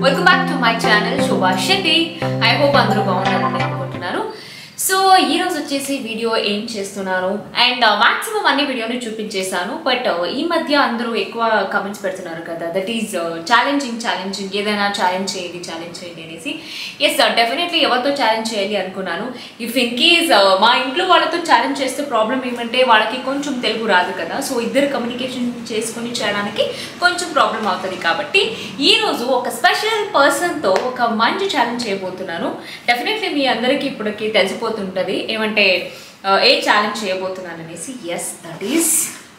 Welcome back to my channel Shobha Shetty I hope అందరూ బాగున్నారని అనుకుంటున్నాను సో ఈ రోజు వచ్చేసి వీడియో ఏం చేస్తున్నాను అండ్ మాక్సిమం అన్ని వీడియోని చూపించేశాను బట్ ఈ మధ్య అందరూ ఎక్కువ కమెంట్స్ పెడుతున్నారు కదా దట్ ఈస్ ఛాలెంజింగ్ ఛాలెంజింగ్ ఏదైనా ఛాలెంజ్ చేయండి ఛాలెంజ్ చేయండి అనేసి ఎస్ డెఫినెట్లీ ఎవరితో ఛాలెంజ్ చేయాలి అనుకున్నాను ఇఫ్ ఇన్ కేస్ మా ఇంట్లో వాళ్ళతో ఛాలెంజ్ చేస్తే ప్రాబ్లం ఏమంటే వాళ్ళకి కొంచెం తెలుగు రాదు కదా సో ఇద్దరు కమ్యూనికేషన్ చేసుకొని చేయడానికి కొంచెం ప్రాబ్లం అవుతుంది కాబట్టి ఈ రోజు ఒక స్పెషల్ పర్సన్తో ఒక మంచి ఛాలెంజ్ చేయబోతున్నాను డెఫినెట్లీ మీ అందరికీ ఇప్పటికి తెలిసిపోతుంటుంది ఏమంటే ఆ, ఏ ఛాలెంజ్ చేయబోతున్నాను అనేసి yes that is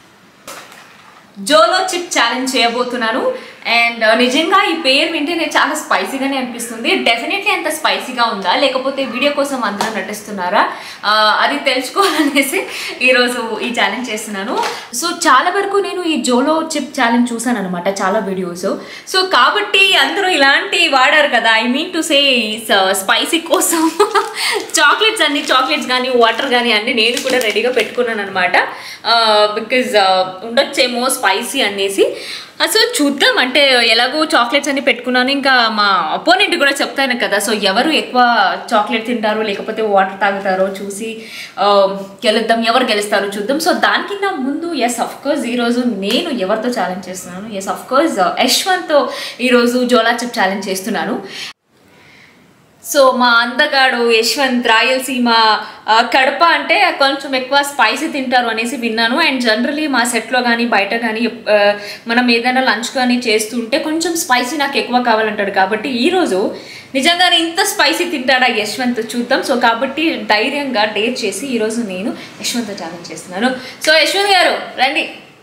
Jolo chip challenge చేయబోతున్నాను అండ్ నిజంగా ఈ పేరు వింటేనే చాలా స్పైసీగానే అనిపిస్తుంది డెఫినెట్లీ అంత స్పైసీగా ఉందా లేకపోతే వీడియో కోసం అందరూ నటిస్తున్నారా ఆ, అది తెలుసుకోవాలనేసి ఈరోజు ఈ ఛాలెంజ్ చేస్తున్నాను సో చాలా వరకు నేను ఈ జోలో చిప్ ఛాలెంజ్ చూసాను అనమాట చాలా వీడియోస్ సో కాబట్టి అందరూ ఇలాంటి వాడారు కదా I mean to say spicy కోసం చాక్లెట్స్ అన్ని చాక్లెట్స్ కానీ వాటర్ కానీ అన్ని నేను కూడా రెడీగా పెట్టుకున్నాను అనమాట బికాజ్ ఉండొచ్చేమో స్పైసీ అనేసి సో చూద్దాం అంటే ఎలాగో చాక్లెట్స్ అన్ని పెట్టుకున్నాను ఇంకా మా అపోనెంట్ కూడా చెప్తాను కదా సో ఎవరు ఎక్కువ చాక్లెట్ తింటారో లేకపోతే వాటర్ తాగుతారో చూసి ఆ, గెలుద్దాం ఎవరు గెలుస్తారో చూద్దాం సో దానికింత ముందు ఎస్ అఫ్ కోర్స్ ఈరోజు నేను ఎవరితో ఛాలెంజ్ చేస్తున్నాను ఎస్ అఫ్ కోర్స్ యశ్వంత్తో ఈరోజు జోలా చిప్ ఛాలెంజ్ చేస్తున్నాను సో మా అందగాడు యశ్వంత్ రాయలసీమ ఆ, కడప అంటే కొంచెం ఎక్కువ స్పైసీ తింటారు అనేసి విన్నాను అండ్ జనరలీ మా సెట్లో కానీ బయట కానీ ఆ, మనం ఏదైనా లంచ్ కానీ చేస్తుంటే కొంచెం స్పైసీ నాకు ఎక్కువ కావాలంటాడు కాబట్టి ఈరోజు నిజంగానే ఇంత స్పైసీ తింటాడా యశ్వంత్ చూద్దాం సో కాబట్టి ధైర్యంగా డేట్ చేసి ఈరోజు నేను యశ్వంత్ ఛాలెంజ్ చేస్తున్నాను సో యశ్వంత్ గారు రండి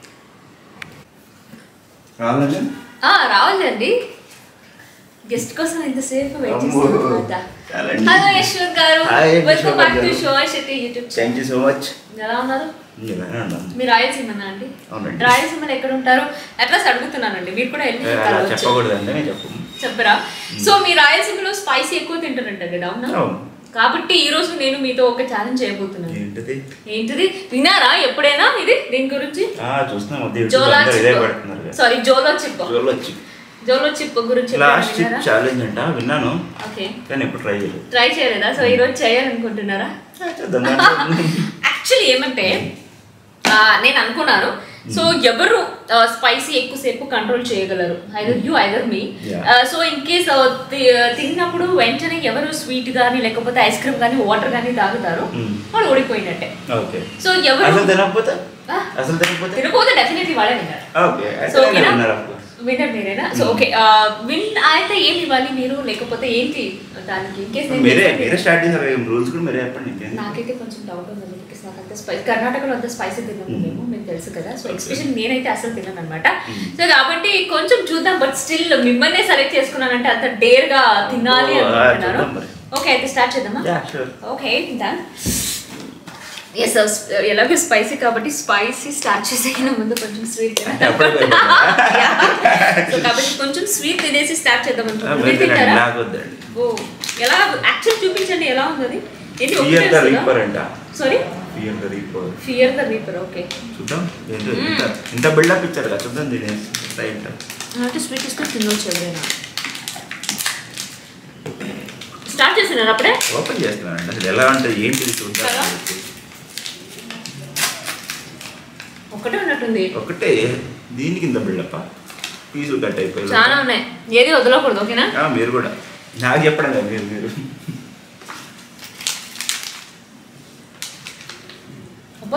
రావాలండి ఆ, రావాలండి గెస్ట్ కోసం ఎంతసేపు వెయిట్ అమ్మో. చేస్తున్నాను చాలండి. Hello Yashwanth garu hi, welcome Yashwanth back to garu. Show Shetty YouTube thank you so much ఎలా ఉన్నారు ఇలానే ఉన్నాను మీరు రాయలసీమనా అండి అవునండి. రాయలసీమలో ఎక్కడ ఉంటారు అట్లా అడుగుతున్నానండి మీరు కూడా వెళ్ళి ఏ, అలా కలవచ్చు. చెప్పకూడదండి నేను చెప్పు చెప్పరా సో మీ రాయలసీమలో స్పైసీ ఎక్కువ తింటారంట కదా అవునా అవును. కాబట్టి ఈ రోజు నేను మీతో ఒక ఛాలెంజ్ చేయబోతున్నాను ఏంటిది ఏంటిది వినారా ఎప్పుడైనా ఇది దీని గురించి ఆ చూస్తున్నా మధ్య జోలా అందరూ ఇదే చిప్ పడుతున్నారు sorry Jolo chip Jolo chip Jolo chip గురించి లాస్ట్ చిప్ విన్నారా? ఛాలెంజ్ అంట విన్నాను ఓకే కానీ ఎప్పుడు ట్రై చేయలేదు ట్రై చేయలేదా సో ఈరోజు చేయాలనుకుంటున్నారా ఆ, చేద్దాం దాంట్లో. యాక్చువల్లీ ఏమంటే ఆ, నేను అనుకున్నాను సో ఎవరు స్పైసీ ఎక్కువసేపు కంట్రోల్ చేయగలరు either you either me Yeah. So in case తిన్నప్పుడు వెంటనే ఎవరు స్వీట్ కానీ లేకపోతే ఐస్ క్రీమ్ కానీ వాటర్ కానీ తాగుతారో Hmm. వాడు ఓడిపోయినట్టే ఓకే సో ఎవరు అసలు తినకపోతే ఆ, అసలు తినకపోతే తినకపోతే డెఫినెట్లీ వాళ్ళే విన్నారు ఓకే సో అయితే ఓకేనా విన్నారు of course. విన్నర్ మీరేనా సో ఓకే విన్ అయితే ఏమి ఇవ్వాలి మీరు లేకపోతే ఏంటి దానికి ఇన్ కేస్ మీరే మీరే స్టార్ట్ చేశారు రూల్స్ కూడా మీరే చెప్పండి ఇంకేం నాకైతే కొంచెం డౌట్ ఉంది బికాస్ నాకు అంత స్పైస్ కర్ణాటకలో అంత స్పైసీ తిన్నాము మేము మీకు తెలుసు కదా సో ఎక్స్పెషల్ నేనైతే అసలు తిన్నాను అనమాట సో కాబట్టి కొంచెం చూద్దాం బట్ స్టిల్ మిమ్మల్ని సెలెక్ట్ చేసుకున్నానంటే అంత డేర్ గా తినాలి ఓ, ఆ, అనుకుంటున్నాను చూద్దాం మరి. ఓకే అయితే స్టార్ట్ చేద్దామా yeah sure okay done yes ఎలాగో స్పైసీ కాబట్టి స్పైసీ స్టార్ట్ చేసే ముందు కొంచెం స్వీట్ అప్పుడే సో కాబట్టి కొంచెం స్వీట్ తినేసి స్టార్ట్ చేద్దాం అనుకుంటున్నాను మీరు తినండి తింటారా నాకు వద్దండి ఓ ఎలా యాక్చువల్ చూపించండి ఎలా ఉంది అది ఏంటి ఫియర్ ద రీపర్ అంట sorry fear the reaper fear the reaper okay చూద్దాం ఏంటో ఇంత ఇంత బిల్డప్ ఇచ్చారు కదా చూద్దాం దీని రైట్ అంటే స్వీట్ తీసుకొని తినవచ్చు ఎవరైనా స్టార్ట్ చేసినారు అప్పుడే ఓపెన్ చేస్తున్నానండి అసలు ఎలా ఉంటుంది ఏంటి చూద్దాం కదా? ఒకటే ఉన్నట్టుంది ఒకటే దీని కింద బిల్డప్ పీసులు కట్ అయిపోయి చాలా ఉన్నాయి ఏది వదలకూడదు ఓకేనా ఆ, మీరు కూడా నాకు చెప్పడం కదా మీరు మీరు అబ్బా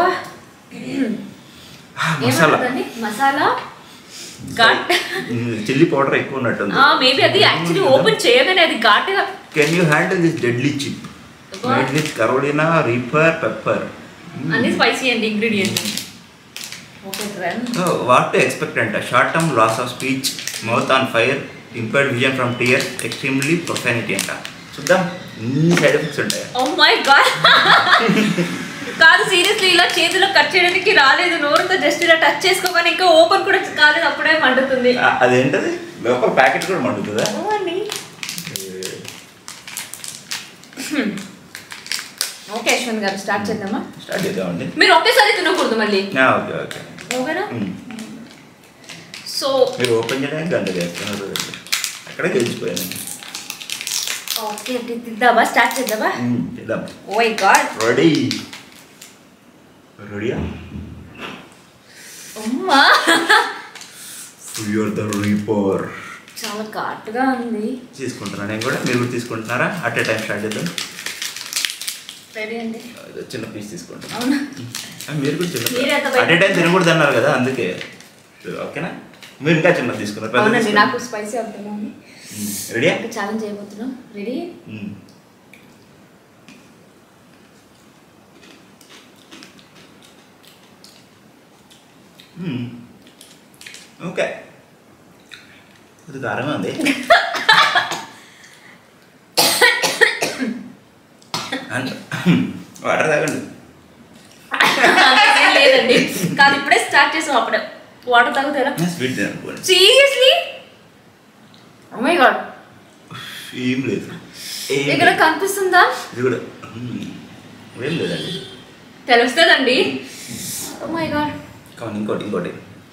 ఆ, మసాలా ఏమంటుందండి మసాలా ఘాట్ చిల్లీ పౌడర్ ఎక్కువ ఉన్నట్టుంది మేబీ అది యాక్చువల్లీ ఓపెన్ చేయగానే అది ఘాటుగా can you handle this deadly chip అబ్బా. Made with Carolina reaper pepper అన్ని స్పైసీ అండి ingredient okay run what to expect అంట short term loss of speech mouth on fire impaired vision from tears extremely profanity అంట చూద్దాం ఇన్ని side effects ఉంటాయి oh my god కాదు seriously ఇలా చేతిలో కట్ చేయడానికి రాలేదు నోరుతో జస్ట్ ఇలా టచ్ చేసుకోగానే ఇంకా ఓపెన్ కూడా కాలేదు అప్పుడే మండుతుంది ఆ, అదేంటది లోపల ప్యాకెట్ కూడా మండుతుందా ఓ అండి ఓకే యశ్వంత్ గారు స్టార్ట్ చేద్దామా స్టార్ట్ చేద్దామండి మీరు ఒకేసారి తినకూడదు మళ్ళీ ఆ, ఓకే ఓకే ఓకేనా మ్మ్. సో మీరు ఓపెన్ చేయడానికి గంట చేస్తున్నారు అక్కడే గెలిచిపోయాను ఓకే తిద్దామా స్టార్ట్ చేద్దామా మ్మ్, చేద్దాం ఓయ్ గాడ్ రెడీ రెడీయా అమ్మా యూర్ ద రీపర్ చాలా ఘాటుగా ఉంది తీసుకుంటున్నాను నేను కూడా మీరు కూడా తీసుకుంటున్నారా అట్ ఏ టైం స్టార్ట్ చేద్దాం రెడీ అండి అదే చిన్న పీస్ తీసుకుంటాం అవునా ఆ, మీరు కూడా మీరు ఎంత చిన్న అట్ ఏ టైం తినకూడదు అన్నారు కదా అందుకే ఓకేనా మీరు ఇంకా చిన్నది తీసుకున్నారు పెద్ద అవునండి తీసుకోండి. నాకు స్పైసీ అవుతున్నాను మ్మ్. రెడీయా ఛాలెంజ్ చేయబోతున్నాం రెడీ మ్మ్. మ్మ్. ఓకే ఇది కారమే ఉంది అండ్ వాటర్ తాగండి అంతేం లేదండి కాదు ఇప్పుడే స్టార్ట్ చేసాం అప్పుడే వాటర్ తాగుతారా స్వీట్ తిననుకోండి సీరియస్లీ మై గాడ్ ఏం లేదు ఏం ఇక్కడ లేదు. కనిపిస్తుందా ఇది కూడా మ్మ్. ఏం లేదండి తెలుస్తుందండి మై గాడ్ కావాలి ఇంకోటి ఇంకోటి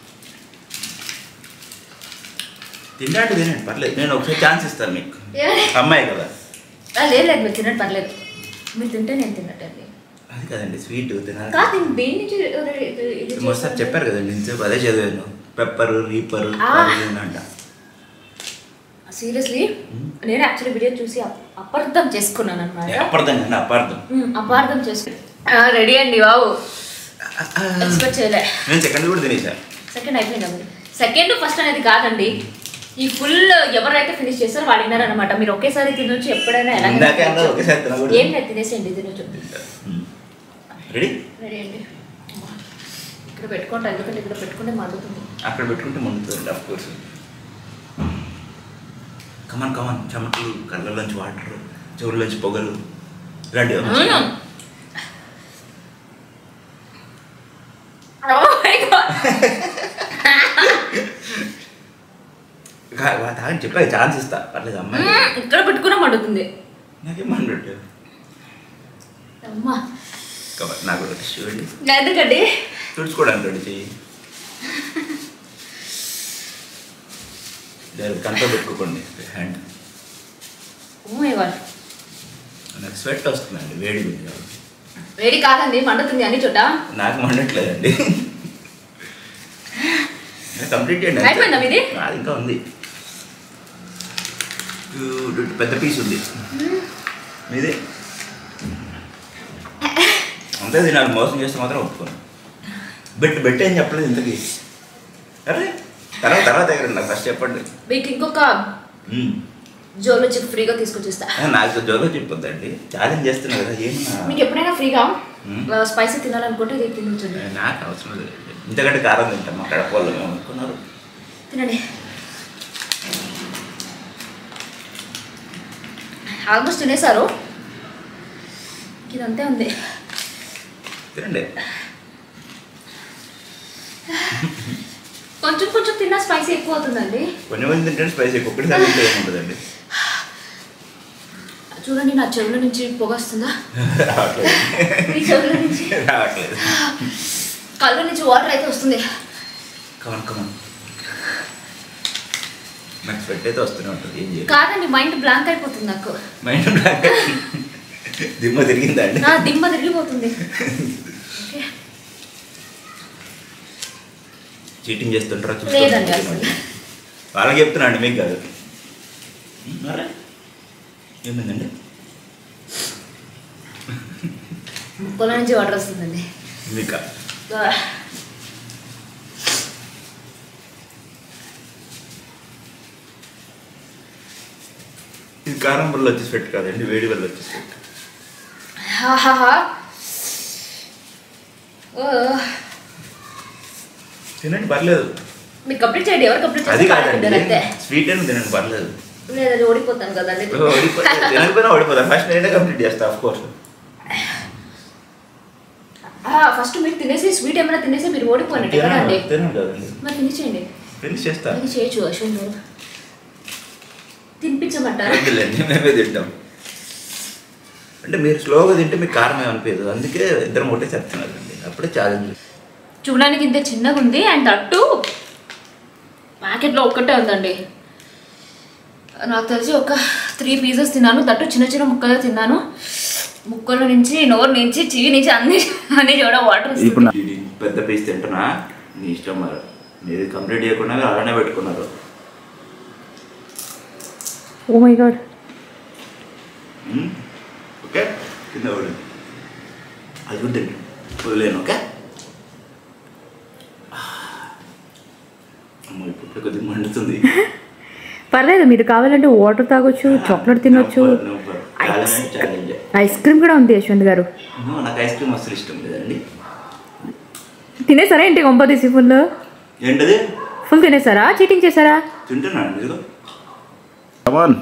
తిన్నాడు తినండి పర్లేదు నేను ఒకసారి ఛాన్స్ ఇస్తాను మీకు అమ్మాయి కదా లేదు లేదు మీరు తినట్టు పర్లేదు మీరు తింటే నేను తిన్నట్టండి అది కదండి స్వీట్ తినాలి కాదు ఇంక దేని నుంచి ఇది- ఇది- ఇది మొత్తం చెప్పారు కదండి ఇంతసేపు అదే చదివాను పెప్పర్ రీపర్ ఆ. అంట సీరియస్లీ నేను యాక్చువల్లీ వీడియో చూసి అప్- అపార్థం చేసుకున్నాను అనమాట అపార్థం అండి అపార్థం అపార్థం చేసుకున్నాను రెడీ అండి బాబు ఎక్స్పెక్ట్ చేయలే నేను సెకండ్ కూడా తినేసా సెకండ్ అయిపోయింది సెకండ్ ఫస్ట్ అనేది కాదండి ఈ ఫుల్ ఎవరైతే ఫినిష్ చేస్తారో వాళ్ళు విన్నారనమాట మీరు ఒకేసారి తినొచ్చు ఎప్పుడైనా ఎలా ఇందాకే అన్నారు ఒకేసారి తినకూడదు. ఏం లేదు తినేసేయండి తినొచ్చు రెడీ రెడీ అండి ఇక్కడ పెట్టుకుంటా ఎందుకంటే ఇక్కడ పెట్టుకుంటే మండుతుంది అక్కడ పెట్టుకుంటే మండుతుంది అఫ్ కోర్స్ కమన్ కమన్ చెమటలు కళ్ళలోంచి వాటర్ చెవుల్లోంచి పొగలు రండి మ్మ్. Oh my God. కా- వా- తాగని చెప్పా ఛాన్స్ ఇస్తా పర్లేదు అమ్మాయి మ్మ్. ఇక్కడ పెట్టుకున్నా మండుతుంది నాకేం మండట్టు అమ్మా కాబట్టి నాకు కూడా టిష్యూ అండి ఎందుకండి తుడుచుకోవడానికి రెడీ చెయ్యి లేదు కంట్లో పెట్టుకోకండి హ్యాండ్ ఓ మై గాడ్ నాకు స్వెట్ వస్తుందండి వేడి ఉంది కాబట్టి. వేడి కాదండి మండుతుంది అన్ని చోట నాకు మండట్లేదండి కంప్లీట్ చేయండి అయిపోయిందా మీది? అది ఇంకా ఉంది ఊ, పెద్ద పీస్ ఉంది మీది అంతే తినాలి మోసం చేస్తే మాత్రం ఒప్పుకోను బెట్ బెట్ ఏం చెప్పలేదు ఇంతకీ అరే తర్వాత తర్వాత దగ్గర నాకు ఫస్ట్ చెప్పండి మీకు ఇంకొక మ్మ్. జోలో చిక్ ఫ్రీగా తీసుకొచ్చిస్తా ఆ, నాకు జోలో చెప్పొద్దండి ఛాలెంజ్ చేస్తున్నా కదా ఏమన్నా మీకు ఎప్పుడైనా ఫ్రీగా మ్మ్. స్పైసీ తినాలనుకుంటే ఇది తినొచ్చండి నాకు అవసరం లేదు ఇంతకంటే కారం తింటాం మా కడప వాళ్ళు మేము అనుకున్నారు తినండి ఆల్మోస్ట్ తినేశారు ఇదంతే ఉంది తినండి కొంచెం కొంచెం తిన్నా స్పైసీ ఎక్కువ అవుతుందండి కొంచెం మంది తింటే స్పైసీ ఒక్కటిసారి తింటే ఏముంటుందండి చూడండి నా చెవుల నుంచి పొగ వస్తుందా రావట్లేదు మీ చెవుల నుంచి రావట్లేదు కళ్ళ నుంచి వాటర్ అయితే వస్తుంది కమన్ కమన్ నాకు స్వెట్ అయితే వస్తూనే ఉంటుంది ఏం చేయాలి కాదండి మైండ్ బ్లాంక్ అయిపోతుంది నాకు మైండ్ బ్లాక్ దిమ్మ తిరిగిందా అండి నా దిమ్మ తిరిగిపోతుంది ఓకే. చీటింగ్ చేస్తుంటారా లేదండి అసలు. వాళ్ళకి చెప్తున్నా అండి మీకు కాదు మరే ఏమైందండి ముక్కల నుంచి వాటర్ వస్తుందండి మీకు ఇది కారం వల్ల వచ్చి స్వెట్ కాదండి వేడి వల్ల వచ్చి స్వెట్ హాహాహా. ఓ. తినండి పర్లేదు మీరు కంప్లీట్ చేయండి ఎవరు కంప్లీట్ అది చేస్తే కాదండి అంతే స్వీట్ అని తినండి పర్లేదు లేదు అది ఓడిపోతాను కదండి ఓడిపోతే తినకపోయినా ఓడిపోతా ఫస్ట్ నేనే కంప్లీట్ చేస్తా ఆఫ్ కోర్స్ ఫస్ట్ మీరు తినేసి స్వీట్ ఏమైనా తినేసి మీరు ఓడిపోయినట్టు కదండి తినండి కదండి మరి తినేసేయండి ఫినిష్ చేస్తా అది చేయొచ్చు అశ్విన్ గారు తినిపించమంటారా వద్దులేండి మేమే తింటాం అంటే మీరు స్లోగా తింటే మీకు కారం ఏమనిపించదు అందుకే ఇద్దరం ఒకటే చెప్తున్నారండి అప్పుడే ఛాలెంజ్ చూడడానికి ఇంత చిన్నగా ఉంది అండ్ అట్టు ప్యాకెట్లో ఒక్కటే ఉందండి నాకు తెలిసి ఒక త్రీ పీసెస్ తిన్నాను తట్టు చిన్న చిన్న ముక్కలు తిన్నాను ముక్కల నుంచి నోరు నుంచి చెవి నుంచి అన్ని అన్ని చూడ వాటర్ ఇప్పుడు ఇది పెద్ద పీస్ తింటున్నా నీ ఇష్టం మరి మీరు కంప్లీట్ చేయకుండా మీరు అలానే పెట్టుకున్నారు oh my god hmm. Okay కింద పడండి అది కూడా తింటాను వదిలేను ఓకే అమ్మో ఇప్పుడు కొద్దిగా మండుతుంది పర్లేదు మీరు కావాలంటే వాటర్ తాగొచ్చు చాక్లెట్ తినొచ్చు ఛాలెంజ్ ఛాలెంజ్ ఐస్ క్రీమ్ కూడా ఉంది యశ్వంత్ గారు నాకు ఐస్ క్రీమ్ అసలు ఇష్టం లేదండి తినేసారా ఏంటి కొంప తీసి ఫుల్ ఏంటది ఫుల్ తినేసారా చీటింగ్ చేశారా తింటున్నాను ఇదిగో కమాన్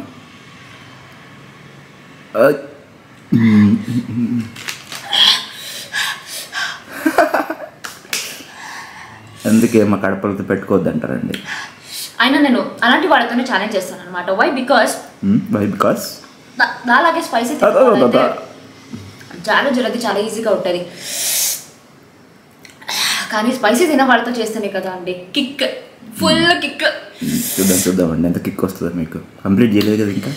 అందుకే మా కడపలతో పెట్టుకోవద్దు అంటారండి అయినా నేను అలాంటి వాళ్ళతోనే ఛాలెంజ్ చేస్తాను అనమాట వై బికాస్ వై బికాస్ నాలాగే స్పైసీ అదో, అదో, అదో. చాలా జలది చాలా ఈజీగా ఉంటుంది కానీ స్పైసీ తిన వాళ్ళతో చేస్తేనే కదా అండి కిక్ ఫుల్ కిక్ చూద్దాం చూద్దామండి ఎంత కిక్ వస్తుందో మీకు కంప్లీట్ చేయలేదు కదా ఇంకా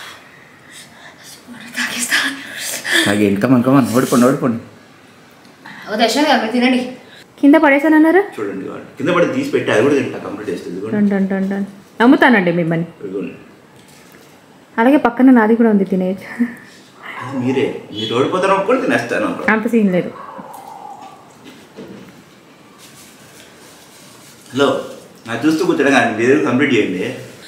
అలాగే ఇంకా మన కమాన్ ఓడిపోండి ఓడిపోండి దర్శనం గారు మీరు తినండి కింద పడేసానన్నారా చూడండి ఇదిగోండి. కింద పడి తీసి పెట్టి అది కూడా తింటా కంప్లీట్ చేస్తుంది ఇదిగోండి డన్ డన్ డన్ డన్ నమ్ముతానండి మిమ్మల్ని ఇదిగోండి అలాగే పక్కన నాది కూడా ఉంది తినేయచ్చు అది మీరే మీరు ఓడిపోతారు కూడా తినేస్తాను అంత సీన్ లేదు హలో నా చూస్తూ కూర్చోడం కానీ మీరు కంప్లీట్ చేయండి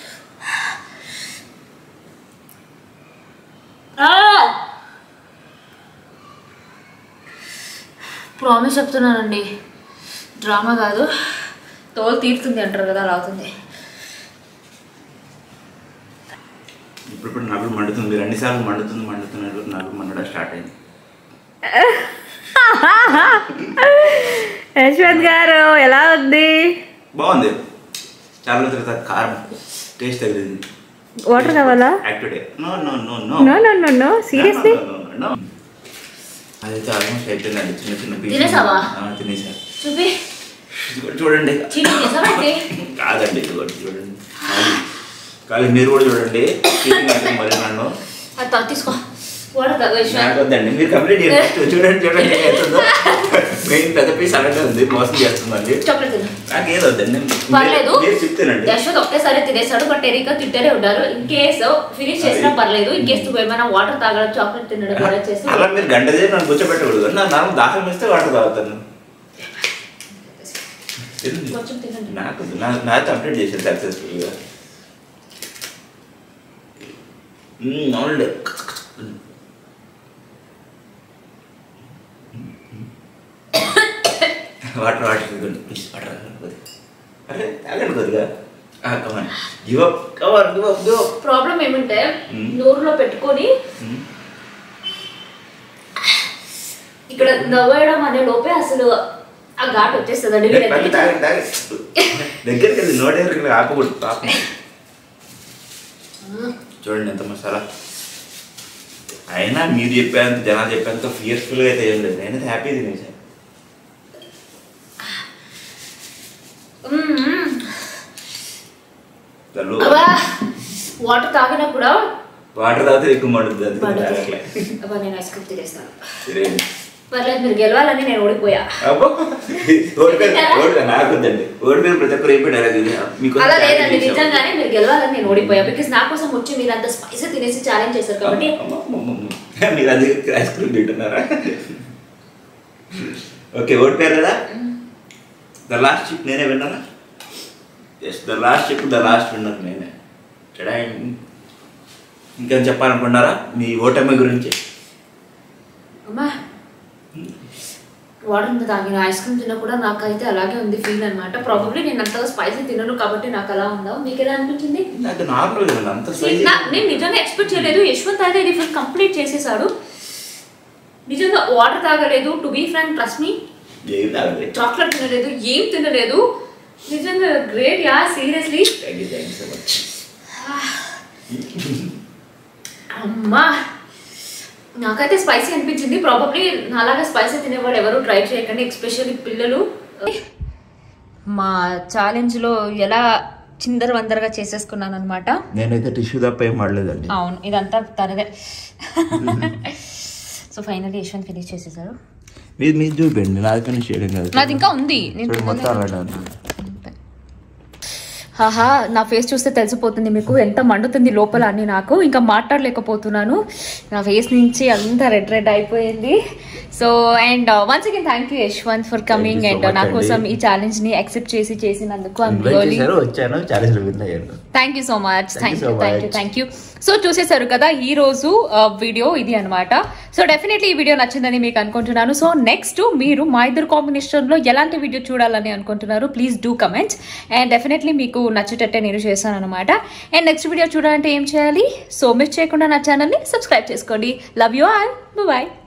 ప్రామిస్ చెప్తున్నానండి డ్రామా కాదు తోలు తీరుతుంది అంటారు కదా అలా అవుతుంది ఇప్పుడు ఇప్పుడు నాకు మండుతుంది మీరు అన్నిసార్లు మండుతుంది మండుతున్నారు నాకు మండడం స్టార్ట్ అయింది యశ్వంత్ గారు ఎలా ఉంది బాగుంది చాలా తర్వాత కారం టేస్ట్ తగిలింది వాటర్ కావాలా active no no no no no no no no seriously అదైతే ఆల్మోస్ట్ అయిపోయిందండి చిన్న చిన్న పీస్ తినేసావా? తినేసా చూపి ఇది కూడా చూడండి చీటింగ్ చేసావండి కాదండి ఇది కూడా చూడండి ఖాళీ ఖాళీ మీరు కూడా చూడండి చీటింగ్ అంటే మరి నన్ను అది తా- తీసుకో వాటర్ తాగు నాకు విశ్వాస్ వద్దండి మీరు కంప్లీట్ చేయండి First చూడండి చూడండి ఏం అవుతుందో మెయిన్ పెద్ద పీస్ అలాగే ఉంది మోసం చేస్తుందండి చాక్లెట్ తిను నాకు ఏది వద్దండి పర్లేదు మీరు చెప్తానండి యశ్వత్ ఒకేసారి తినేసాడు బట్ ఎరిక తింటూనే ఉన్నారు ఇన్ కేస్ ఫినిష్ చేసినా పర్లేదు ఇన్ కేస్ నువ్వు ఏమైనా వాటర్ తాగడం చాక్లెట్ తినడం కూడా చేసి అలా మీరు గంట చేసి నన్ను కూర్చోబెట్టకూడదు నా నాకు దాహం ఇస్తే వాటర్ తాగుతాను తినండి. కొంచెం తినండి నాకు నా నా కంప్లీట్ చేసేది సక్సెస్ఫుల్గా అవునండి వాటర్ వాటర్ ఇదిగోండి ప్లీజ్ వాటర్ కొద్దిగా అరే తాగండి కొద్దిగా come on give up come on give up give up problem ఏమంటే Hmm. నోరులో పెట్టుకొని ఇక్కడ నవ్వేయడం అనే లోపే అసలు ఆ ఘాట్ వచ్చేస్తుంది అండి మీరు తాగండి ఎంత- తాగండి దగ్గరికి వెళ్ళి నోట్ దగ్గరికి ఆపకూడదు పాపం చూడండి ఎంత మసాలా అయినా మీరు చెప్పేంత జనాలు చెప్పేంత ఫియర్ఫుల్గా అయితే ఏం లేదు నేనైతే హ్యాపీ తినేసాను మ్మ్, మ్మ్. చల్లు అబ్బా వాటర్ తాగినా కూడా వాటర్ తాగితే ఎక్కువ మండుతుంది అందుకని మండుతుంది. తాగట్లే. అబ్బా నేను ఐస్ క్రీమ్ తినేస్తాను తినేయండి. పర్లేదు మీరు గెలవాలని నేను ఓడిపోయా అబ్బో ఓడిపోయి ఓడిపోయి నాకు వద్దండి ఓడిపోయిన ప్రతి ఒక్కరు ఏం పెట్టారు ఇది మీకు అలా లేదండి నిజంగానే మీరు గెలవాలని నేను ఓడిపోయా బికాస్ నా కోసం వచ్చి మీరు అంత స్పైసీ తినేసి ఛాలెంజ్ చేశారు కాబట్టి అమ్మ, అమ్మ, అమ్మ, అమ్మ. మీరు అందుకే ఐస్ క్రీమ్ తింటున్నారా ఓకే ఓడిపోయారు కదా ద లాస్ట్ చిప్ నేనే విన్నారా yes the last chip the last winner నేనే చడాయ్. ఇంకేం చెప్పాలనుకున్నారా మీ ఓటమి గురించి అమ్మా వాటర్ తాగిన ఐస్ క్రీమ్ తిన్నా కూడా నాకైతే అలాగే ఉంది ఫీల్ అనమాట ప్రాబబ్లీ నేను అంతగా స్పైసీ తినను కాబట్టి నాకు అలా ఉందా మీకు ఎలా అనిపించింది నాకు నార్మల్గా ఉంది అంత స్పైసీ నా- నేను నిజంగా ఎక్స్పెక్ట్ చేయలేదు యశ్వంత్ అయితే ఇది ఫుల్ కంప్లీట్ చేసేసాడు నిజంగా వాటర్ తాగలేదు to be frank trust me ఏం తాగలేదు చాక్లెట్ తినలేదు ఏం తినలేదు నిజంగా great yeah seriously thank you thank you so much అమ్మా నాకైతే స్పైసీ అనిపించింది ప్రాబబ్లీ నాలాగా స్పైసీ తినేవాడు ఎవరు ట్రై చేయకండి ఎస్పెషల్లీ పిల్లలు మా ఛాలెంజ్లో ఎలా చిందర వందరగా చేసేసుకున్నాను అనమాట నేనైతే టిష్యూ తప్ప ఏం వాడలేదండి అవును ఇదంతా తనదే సో ఫైనల్లీ యశ్వంత్ ఫినిష్ చేసేసారు మీరు మీరు చూపండి నాది ఫినిష్ చేయడం కాదు నాది ఇంకా ఉంది నేను చూడండి, మొత్తం అలానే ఉంది హాహా నా ఫేస్ చూస్తే తెలిసిపోతుంది మీకు ఎంత మండుతుంది లోపల అని నాకు ఇంకా మాట్లాడలేకపోతున్నాను నా ఫేస్ నుంచి అంతా రెడ్ రెడ్ అయిపోయింది so and once again thank you Yashwanth for coming so and much నా అండి. కోసం ఈ ఛాలెంజ్ ని యాక్సెప్ట్ చేసి చేసినందుకు ఐమ్ Invite రియలీ చేశారు వచ్చాను ఛాలెంజ్ విన్ అయ్యాను thank you so much Thank thank you you so thank you much. Thank you so చూసేశారు కదా ఈ రోజు వీడియో ఇది అన్నమాట సో డెఫినెట్లీ ఈ వీడియో నచ్చిందని మీకు అనుకుంటున్నాను సో నెక్స్ట్ మీరు మా ఇద్దరు కాంబినేషన్ లో ఎలాంటి వీడియో చూడాలని అనుకుంటున్నారు please do comments and definitely మీకు నచ్చేటట్టే నేను చేశాను అనమాట అండ్ నెక్స్ట్ వీడియో చూడాలంటే ఏం చేయాలి సో మిస్ చేయకుండా నా ఛానల్ని సబ్స్క్రైబ్ చేసుకోండి లవ్ యూ ఆల్ బాయ్